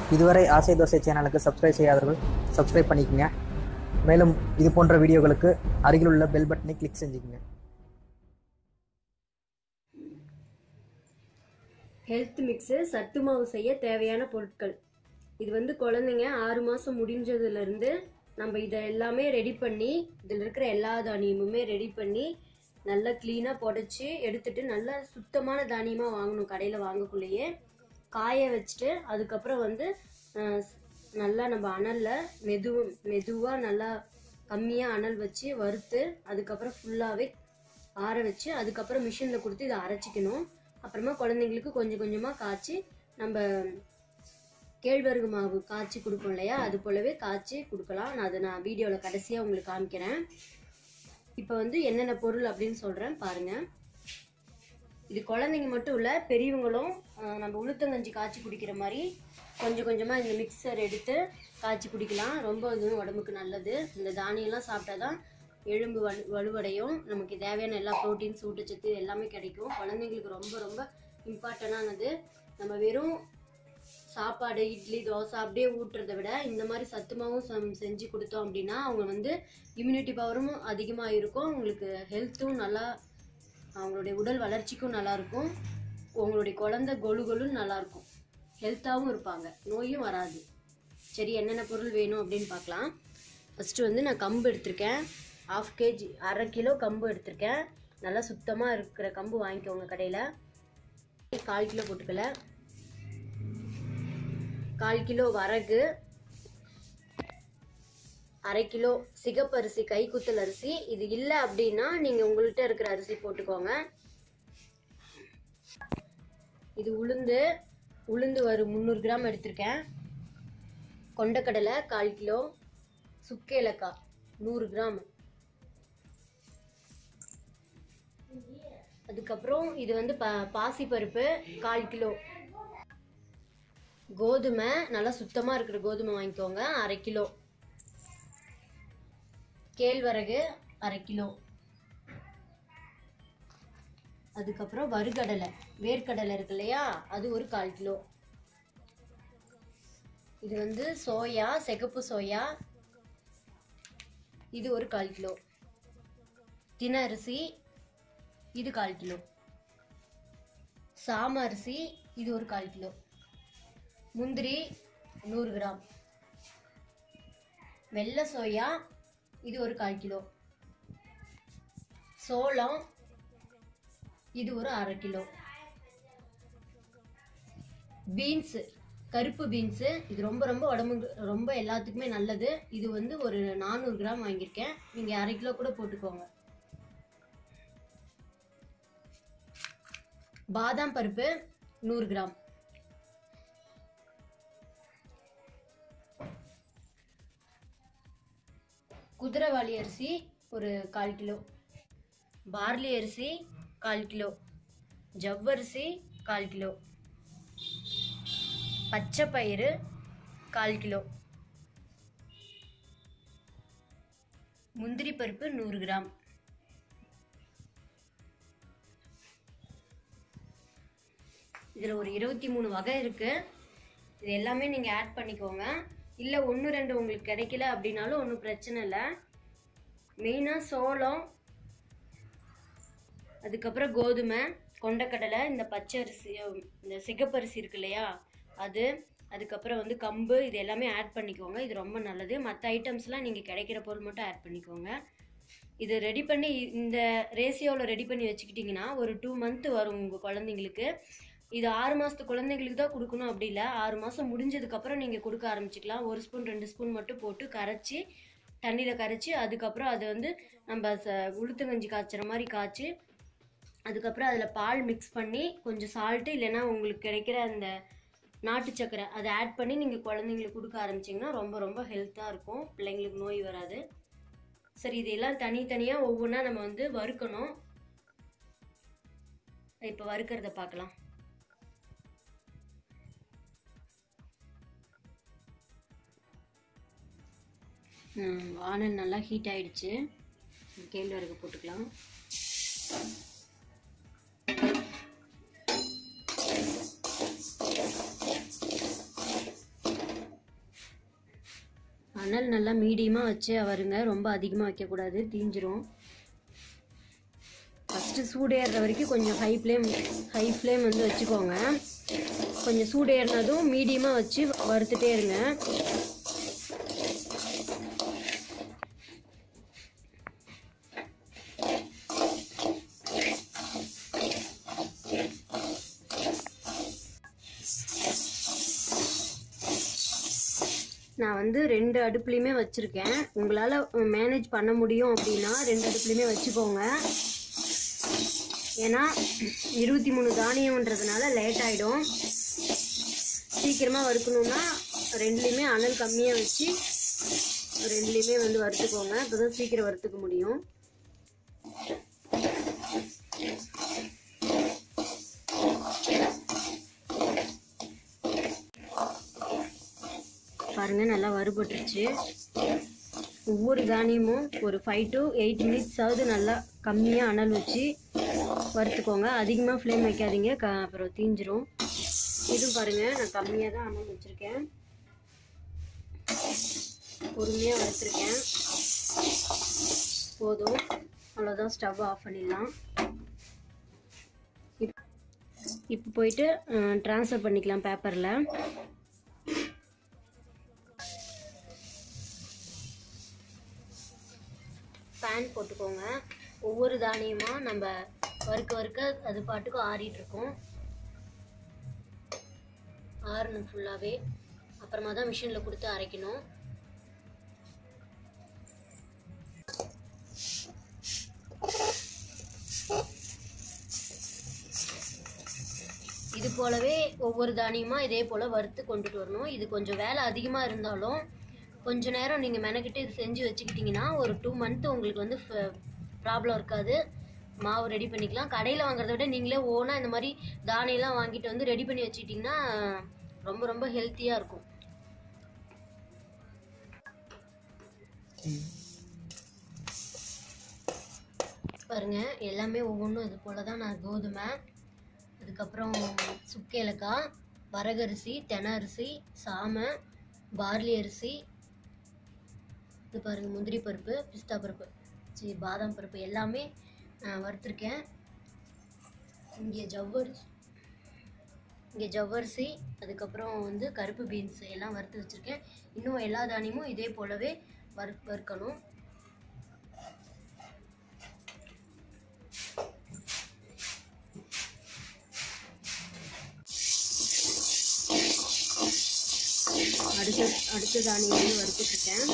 இதுவரை ஆசை தோசை சேனலுக்கு சப்ஸ்கிரைப் செய்யாதவர்கள் சப்ஸ்கிரைப் பண்ணிக்கங்க மேலும் இது போன்ற வீடியோகளுக்கு அருகில் உள்ள பெல் பட்டனை கிளிக் செஞ்சுக்கங்க ஹெல்த் மிக்ஸு சத்து மாவு செய்ய தேவையான பொருட்கள் இது வந்து குழந்தைங்க ஆறு மாதம் முடிஞ்சதுலேருந்து நம்ம இதை எல்லாமே ரெடி பண்ணி இதில் இருக்கிற எல்லா தானியமுமே ரெடி பண்ணி நல்லா க்ளீனாக புடச்சி எடுத்துட்டு நல்லா சுத்தமான தானியமாக வாங்கணும் கடையில் வாங்கக்குள்ளேயே காய வச்சுட்டு அதுக்கப்புறம் வந்து அஹ், நல்லா நம்ம அனலில் மெது மெதுவாக நல்லா கம்மியாக அனல் வச்சு வறுத்து அதுக்கப்புறம் ஃபுல்லாகவே ஆற வச்சு அதுக்கப்புறம் மிஷினில் கொடுத்து இதை அரைச்சிக்கணும் அப்புறமா குழந்தைங்களுக்கு கொஞ்சம் கொஞ்சமாக காய்ச்சி நம்ம கேழ்வரகு மாவு காய்ச்சி கொடுப்போம் இல்லையா அது போலவே காய்ச்சி கொடுக்கலாம் நான் அதை நான் வீடியோவில் கடைசியாக உங்களுக்கு காமிக்கிறேன் இப்போ வந்து என்னென்ன பொருள் அப்படின்னு சொல்கிறேன் பாருங்கள் இது குழந்தைங்க மட்டும் இல்லை பெரியவங்களும் ஆஹ், நம்ம உளுத்தங்கஞ்சி காய்ச்சி குடிக்கிற மாதிரி கொஞ்சம் கொஞ்சமாக இந்த மிக்சர் எடுத்து காய்ச்சி குடிக்கலாம் ரொம்ப இதுவும் உடம்புக்கு நல்லது இந்த தானியம்லாம் சாப்பிட்டா தான் எலும்பு வலு வலுவடையும் நமக்கு தேவையான எல்லா ப்ரோட்டீன்ஸ் ஊட்டச்சத்து எல்லாமே கிடைக்கும் குழந்தைங்களுக்கு ரொம்ப ரொம்ப இம்பார்ட்டண்டானது நம்ம வெறும் சாப்பாடு இட்லி தோசை அப்படியே ஊட்டுறதை விட இந்த மாதிரி சத்துமாவும் சம் செஞ்சு கொடுத்தோம் அப்படின்னா அவங்க வந்து இம்யூனிட்டி பவரும் அதிகமாக இருக்கும் அவங்களுக்கு ஹெல்த்தும் நல்லா அவங்களுடைய உடல் வளர்ச்சிக்கும் நல்லா இருக்கும் உங்களுடைய குழந்தை கொலு கொலுன்னு நல்லா இருக்கும் ஹெல்த்தாகவும் இருப்பாங்க நோயும் வராது சரி என்னென்ன பொருள் வேணும் அப்படின்னு பார்க்கலாம் ஃபஸ்ட்டு வந்து நான் கம்பு எடுத்திருக்கேன் ஆஃப் கேஜி அரை கிலோ கம்பு எடுத்திருக்கேன் நல்லா சுத்தமாக இருக்கிற கம்பு வாங்கிக்கோங்க கடையில் கால் கிலோ போட்டுக்கல கால் கிலோ வரகு அரை கிலோ சிகப்பரிசி கைக்குத்தல் அரிசி இது இல்லை அப்படின்னா நீங்கள் உங்கள்கிட்ட இருக்கிற அரிசி போட்டுக்கோங்க இது உளுந்து உளுந்து ஒரு முந்நூறு கிராம் எடுத்திருக்கேன் கொண்டக்கடலை கால் கிலோ சுக்கு ஏலக்காய் நூறு கிராம் அதுக்கப்புறம் இது வந்து ப பாசிப்பருப்பு கால் கிலோ கோதுமை நல்லா சுத்தமாக இருக்கிற கோதுமை வாங்கிக்கோங்க அரை கிலோ கேழ்வரகு அரை கிலோ அதுக்கப்புறம் வறுகடலை வேர்க்கடலை இருக்கு இல்லையா அது ஒரு கால் கிலோ இது வந்து சோயா சிகப்பு சோயா இது ஒரு கால் கிலோ தின அரிசி இது கால் கிலோ சாம அரிசி இது ஒரு கால் கிலோ முந்திரி நூறு கிராம் வெள்ளை சோயா இது ஒரு கால் கிலோ சோளம் இது ஒரு அரை கிலோ பீன்ஸு கருப்பு பீன்ஸு இது ரொம்ப ரொம்ப உடம்புக்கு ரொம்ப எல்லாத்துக்குமே நல்லது இது வந்து ஒரு நானூறு கிராம் வாங்கியிருக்கேன் நீங்கள் அரை கிலோ கூட போட்டுக்கோங்க பாதாம் பருப்பு நூறு கிராம் குதிரைவாளி அரிசி ஒரு கால் கிலோ பார்லி அரிசி கால் கிலோ ஜவ்வரிசி கால் கிலோ பச்சை பயிறு கால் கிலோ முந்திரி பருப்பு நூறு கிராம் இதில் ஒரு இருபத்தி மூணு வகை இருக்குது இது எல்லாமே நீங்கள் ஆட் பண்ணிக்கோங்க இல்லை ஒன்று ரெண்டு உங்களுக்கு கிடைக்கல அப்படின்னாலும் ஒன்றும் பிரச்சனை இல்லை மெயினாக சோளம் அதுக்கப்புறம் கோதுமை கொண்டக்கடலை இந்த பச்சை அரிசி இந்த சிகப்பரிசி இருக்கு இல்லையா அது அதுக்கப்புறம் வந்து கம்பு இது எல்லாமே ஆட் பண்ணிக்கோங்க இது ரொம்ப நல்லது மற்ற ஐட்டம்ஸ்லாம் நீங்கள் கிடைக்கிற பொருள் மட்டும் ஆட் பண்ணிக்கோங்க இது ரெடி பண்ணி இந்த ரேஷியோவில் ரெடி பண்ணி வச்சுக்கிட்டிங்கன்னா ஒரு டூ மந்த் வரும் உங்கள் குழந்தைங்களுக்கு இது ஆறு மாதத்து குழந்தைங்களுக்கு தான் கொடுக்கணும் அப்படி இல்லை ஆறு மாதம் முடிஞ்சதுக்கப்புறம் நீங்கள் கொடுக்க ஆரம்பிச்சிக்கலாம் ஒரு ஸ்பூன் ரெண்டு ஸ்பூன் மட்டும் போட்டு கரைச்சி தண்ணியில் கரைச்சி அதுக்கப்புறம் அதை வந்து நம்ம ச உளுத்தங்கஞ்சி காய்ச்சுற மாதிரி காய்ச்சி அதுக்கப்புறம் அதில் பால் மிக்ஸ் பண்ணி கொஞ்சம் சால்ட்டு இல்லைன்னா உங்களுக்கு கிடைக்கிற அந்த நாட்டு சக்கரை அதை ஆட் பண்ணி நீங்கள் குழந்தைங்களுக்கு கொடுக்க ஆரம்பிச்சிங்கன்னா ரொம்ப ரொம்ப ஹெல்த்தாக இருக்கும் பிள்ளைங்களுக்கு நோய் வராது சரி இதெல்லாம் தனித்தனியாக ஒவ்வொன்றா நம்ம வந்து வறுக்கணும் இப்போ வறுக்கிறத பார்க்கலாம் ம், வானல் நல்லா ஹீட் ஆயிடுச்சு கேழ்வரகு போட்டுக்கலாம் அனல் நல்லா மீடியமாக வச்சு வருங்க ரொம்ப அதிகமாக வைக்கக்கூடாது தீஞ்சிரும் ஃபஸ்ட்டு சூடேறுற வரைக்கும் கொஞ்சம் ஹை ஃப்ளேம் ஹை ஃப்ளேம் வந்து வச்சுக்கோங்க கொஞ்சம் சூடேறினதும் மீடியமாக வச்சு வறுத்துட்டே இருங்க நான் வந்து ரெண்டு அடுப்புலையுமே வச்சுருக்கேன் உங்களால் மேனேஜ் பண்ண முடியும் அப்படின்னா ரெண்டு அடுப்புலையுமே வச்சுக்கோங்க ஏன்னா இருபத்தி மூணு தானியம்ன்றதுனால லேட் ஆகிடும் சீக்கிரமாக வறுக்கணுன்னா ரெண்டுலேயுமே அனல் கம்மியாக வச்சு ரெண்டுலேயுமே வந்து வறுத்துக்கோங்க அப்போ தான் சீக்கிரம் வறுத்துக்க முடியும் பாருங்க நல்லா வறுபட்டுருச்சு ஒவ்வொரு தானியமும் ஒரு ஃபைவ் டு எயிட் மினிட்ஸ் ஆகுது நல்லா கம்மியாக அனல் வச்சு வறுத்துக்கோங்க அதிகமாக ஃப்ளேம் வைக்காதீங்க க அப்புறம் தீஞ்சிரும் இதுவும் பாருங்கள் நான் கம்மியாக தான் அனல் வச்சுருக்கேன் பொறுமையாக வறுத்துருக்கேன் போதும் அவ்வளோதான் ஸ்டவ் ஆஃப் பண்ணிடலாம் இப் இப்போ போயிட்டு ட்ரான்ஸ்ஃபர் பண்ணிக்கலாம் பேப்பரில் பேன் போட்டுக்கோங்க ஒவ்வொரு தானியமாக நம்ம வறுக்க வறுக்க அது பாட்டுக்கும் ஆறிட்டு இருக்கும் ஆறணும் ஃபுல்லாகவே அப்புறமா தான் மிஷினில் கொடுத்து அரைக்கணும் இது போலவே ஒவ்வொரு தானியமாக இதே போல் வறுத்து கொண்டுட்டு வரணும் இது கொஞ்சம் வேலை அதிகமாக இருந்தாலும் கொஞ்ச நேரம் நீங்கள் மெனக்கிட்டு இது செஞ்சு வச்சுக்கிட்டிங்கன்னா ஒரு டூ மந்த் உங்களுக்கு வந்து ப்ராப்ளம் இருக்காது மாவு ரெடி பண்ணிக்கலாம் கடையில் வாங்குறத விட நீங்களே ஓனாக இந்த மாதிரி தானியெல்லாம் வாங்கிட்டு வந்து ரெடி பண்ணி வச்சுக்கிட்டிங்கன்னா ரொம்ப ரொம்ப ஹெல்த்தியாக இருக்கும் பாருங்க எல்லாமே ஒவ்வொன்றும் இது போல தான் நான் கோதுமை அதுக்கப்புறம் சுக்கு ஏலக்காய் வரகரிசி தென அரிசி சாமை பார்லி அரிசி இது பாருங்க முந்திரி பருப்பு பிஸ்தா பருப்பு சரி பாதாம் பருப்பு எல்லாமே நான் வறுத்துருக்கேன் இங்கே ஜவ்வரிசி இங்கே ஜவ்வரிசி அதுக்கப்புறம் வந்து கருப்பு பீன்ஸ் எல்லாம் வறுத்து வச்சுருக்கேன் இன்னும் எல்லா தானியமும் இதே போலவே வறு வறுக்கணும் அடுத்த அடுத்த தானியம் வந்து வறுத்துட்ருக்கேன்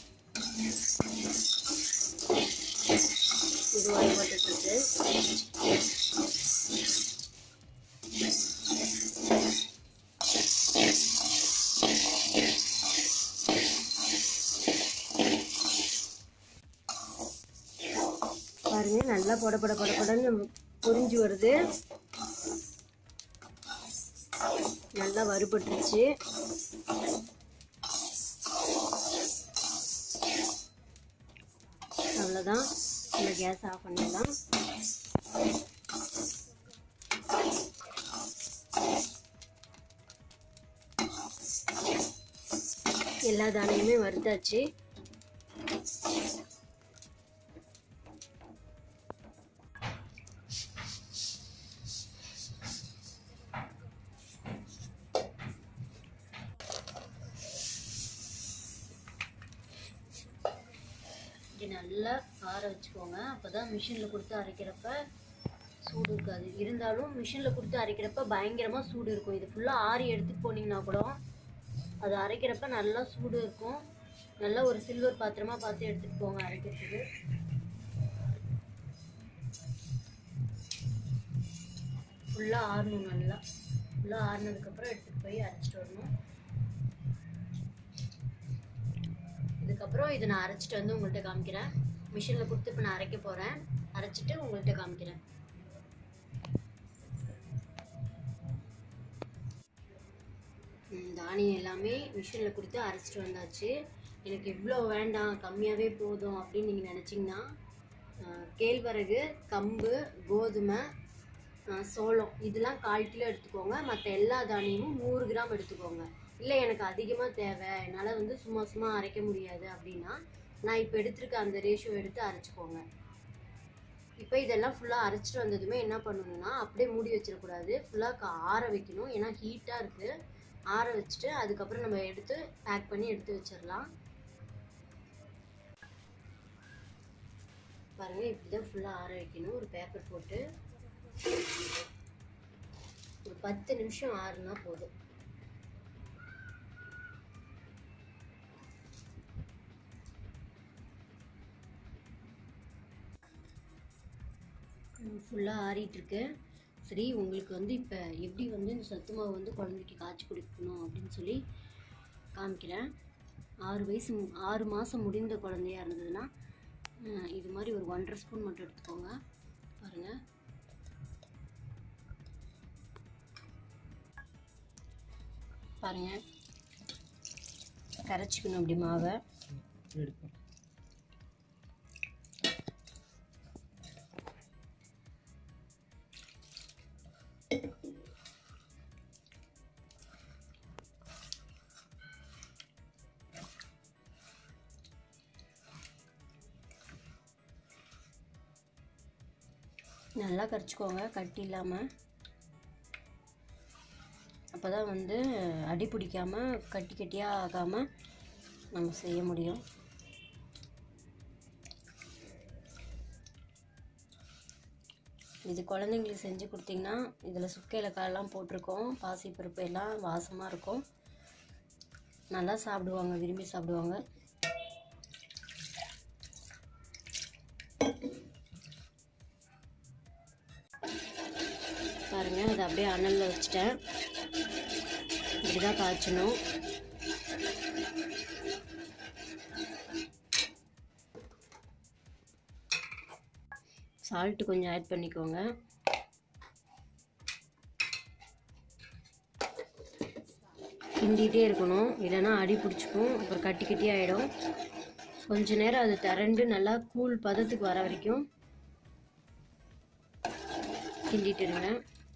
இது வறுபட்டுருக்கு பாருங்க நல்லா பொட பொட பொட பொடன்னு பொரிஞ்சு வருது நல்லா வறுபட்டுருச்சு அவ்வளோதான் இந்த கேஸ் ஆஃப் பண்ணிடலாம் எல்லா தானியமே வறுத்தாச்சு இது நல்லா ஆற வச்சுக்கோங்க அப்போ தான் மிஷினில் கொடுத்து அரைக்கிறப்ப சூடு இருக்காது இருந்தாலும் மிஷினில் கொடுத்து அரைக்கிறப்ப பயங்கரமாக சூடு இருக்கும் இது ஃபுல்லாக ஆறி எடுத்துட்டு போனீங்கன்னா கூட அது அரைக்கிறப்ப நல்லா சூடு இருக்கும் நல்லா ஒரு சில்வர் பாத்திரமா பார்த்து எடுத்துகிட்டு போங்க அரைக்கிறதுக்கு ஃபுல்லாக ஆறணும் நல்லா ஃபுல்லாக ஆறினதுக்கப்புறம் எடுத்துகிட்டு போய் அரைச்சிட்டு வரணும் இதுக்கப்புறம் இதை நான் அரைச்சிட்டு வந்து உங்கள்கிட்ட காமிக்கிறேன் மிஷினில் கொடுத்து இப்போ நான் அரைக்க போகிறேன் அரைச்சிட்டு உங்கள்கிட்ட காமிக்கிறேன் ம், தானியம் எல்லாமே மிஷினில் கொடுத்து அரைச்சிட்டு வந்தாச்சு எனக்கு இவ்வளோ வேண்டாம் கம்மியாகவே போதும் அப்படின்னு நீங்கள் நினச்சிங்கன்னா கேழ்வரகு கம்பு கோதுமை ஆ, சோளம் இதெல்லாம் கால் கிலோ எடுத்துக்கோங்க மற்ற எல்லா தானியமும் நூறு கிராம் எடுத்துக்கோங்க இல்லை எனக்கு அதிகமாக தேவை என்னால் வந்து சும்மா சும்மா அரைக்க முடியாது அப்படின்னா நான் இப்போ எடுத்திருக்க அந்த ரேஷியோ எடுத்து அரைச்சிக்கோங்க இப்போ இதெல்லாம் ஃபுல்லாக அரைச்சிட்டு வந்ததுமே என்ன பண்ணணும்னா அப்படியே மூடி வச்சிடக்கூடாது ஃபுல்லாக ஆற வைக்கணும் ஏன்னா ஹீட்டாக இருக்குது ஆற வச்சுட்டு அதுக்கப்புறம் நம்ம எடுத்து பேக் பண்ணி எடுத்து வச்சிடலாம் பாருங்க இப்படி தான் ஃபுல்லாக ஆற வைக்கணும் ஒரு பேப்பர் போட்டு ஒரு பத்து நிமிஷம் ஆறுனா போதும் ஃபுல்லாக ஆறிட்டுருக்கு சரி உங்களுக்கு வந்து இப்போ எப்படி வந்து இந்த சத்து மாவு வந்து குழந்தைக்கு காய்ச்சி குடிக்கணும் அப்படின்னு சொல்லி காமிக்கிறேன் ஆறு வயசு மு- ஆறு மாதம் முடிந்த குழந்தையா இருந்ததுன்னா அஹ், இது மாதிரி ஒரு ஒன்றரை ஸ்பூன் மட்டும் எடுத்துக்கோங்க பாருங்கள் பாருங்கள் கரைச்சிக்கணும் அப்படி மாவை எடுப்போம் நல்லா கரைச்சிக்கோங்க கட்டி இல்லாமல் அப்போ தான் வந்து அடி பிடிக்காம கட்டி கட்டியாக ஆகாமல் நம்ம செய்ய முடியும் இது குழந்தைங்களுக்கு செஞ்சு கொடுத்தீங்கன்னா இதில் சுக்க இலக்காயெல்லாம் போட்டிருக்கோம் பாசிப்பருப்பு எல்லாம் வாசமாக இருக்கும் நல்லா சாப்பிடுவாங்க விரும்பி சாப்பிடுவாங்க பாருங்க அதை அப்படியே அனலில் வச்சுட்டேன் இப்படி தான் காய்ச்சணும் சால்ட்டு கொஞ்சம் ஆட் பண்ணிக்கோங்க கிண்டிகிட்டே இருக்கணும் இல்லைன்னா அடி பிடிச்சிக்கும் அப்புறம் கட்டி கட்டி ஆகிடும் கொஞ்ச நேரம் அது திரண்டு நல்லா கூல் பதத்துக்கு வர வரைக்கும் கிண்டிட்டு இருங்க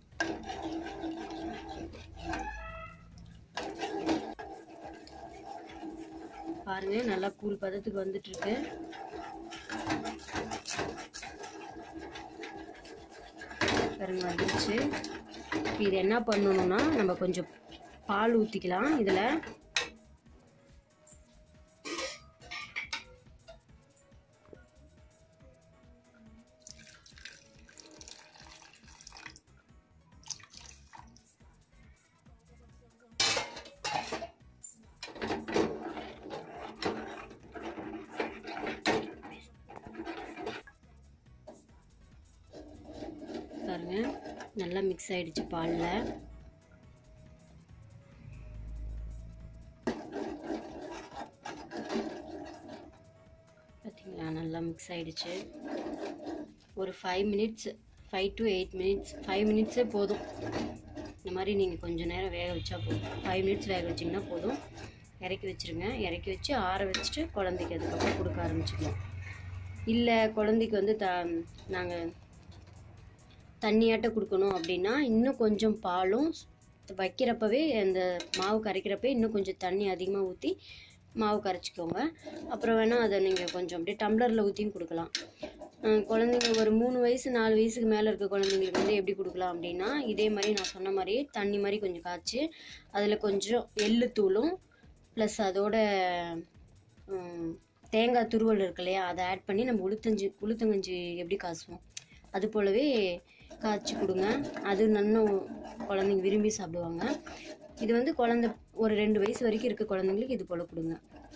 பாருங்க நல்லா கூல் பதத்துக்கு வந்துட்டு இருக்கு பாருங்க வந்துருச்சு இப்ப இது என்ன பண்ணணும்னா நம்ம கொஞ்சம் பால் ஊற்றிக்கலாம் இதில் பாருங்க நல்லா மிக்ஸ் ஆயிடுச்சு பாலில் பார்த்தீங்களா நல்லா மிக்ஸ் ஆயிடுச்சு ஒரு five minutes five to eight minutes five மினிட்ஸே போதும் இந்த மாதிரி நீங்கள் கொஞ்சம் நேரம் வேக வச்சா போதும் ஃபைவ் மினிட்ஸ் வேக வச்சிங்கன்னா போதும் இறக்கி வச்சிருங்க இறக்கி வச்சு ஆற வச்சுட்டு குழந்தைக்கு அதுக்கப்புறம் கொடுக்க ஆரம்பிச்சுக்கலாம் இல்லை குழந்தைக்கு வந்து த நாங்கள் தண்ணியாட்ட கொடுக்கணும் அப்படின்னா இன்னும் கொஞ்சம் பாலும் வைக்கிறப்பவே அந்த மாவு கரைக்கிறப்ப இன்னும் கொஞ்சம் தண்ணி அதிகமாக ஊற்றி மாவு கரைச்சிக்கோங்க அப்புறம் வேணால் அதை நீங்கள் கொஞ்சம் அப்படியே டம்ளரில் ஊற்றியும் கொடுக்கலாம் அஹ் குழந்தைங்க ஒரு மூணு வயசு நாலு வயசுக்கு மேலே இருக்க குழந்தைங்களுக்கு வந்து எப்படி கொடுக்கலாம் அப்படின்னா இதே மாதிரி நான் சொன்ன மாதிரி தண்ணி மாதிரி கொஞ்சம் காய்ச்சி அதில் கொஞ்சம் எள்ளு தூளும் ப்ளஸ் அதோட ம், தேங்காய் துருவல் இருக்கு இல்லையா அதை ஆட் பண்ணி நம்ம உளுத்தஞ்சி உளுத்தங்கஞ்சி எப்படி காசுவோம் அது போலவே காய்ச்சி கொடுங்க அது நன்னும் குழந்தைங்க விரும்பி சாப்பிடுவாங்க இது வந்து குழந்தை ஒரு ரெண்டு வயசு வரைக்கும் இருக்க குழந்தைங்களுக்கு இது போல் கொடுங்க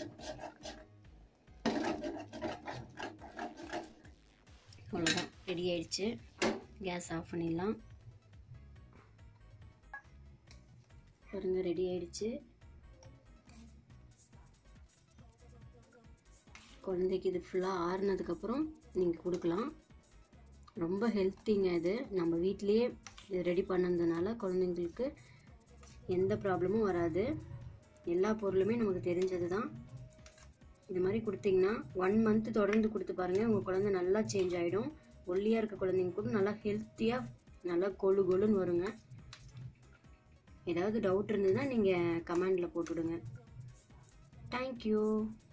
அவ்வளோதான் ரெடி ஆயிடுச்சு கேஸ் ஆஃப் பண்ணிடலாம் பாருங்க ரெடி ஆயிடுச்சு குழந்தைக்கு இது ஃபுல்லாக ஆறுனதுக்கப்புறம் நீங்கள் கொடுக்கலாம் ரொம்ப ஹெல்த்திங்க இது நம்ம வீட்டிலேயே இது ரெடி பண்ணதுனால குழந்தைங்களுக்கு எந்த ப்ராப்ளமும் வராது எல்லா பொருளுமே நமக்கு தெரிஞ்சது தான் இது மாதிரி கொடுத்தீங்கன்னா ஒன் மந்த் தொடர்ந்து கொடுத்து பாருங்கள் உங்கள் குழந்தை நல்லா சேஞ்ச் ஆகிடும் ஒல்லியாக இருக்க குழந்தைங்க கூட நல்லா ஹெல்த்தியாக நல்லா கொழு கொழுன்னு வருங்க ஏதாவது டவுட் இருந்ததுன்னா நீங்கள் கமெண்டில் போட்டுவிடுங்க தேங்க்யூ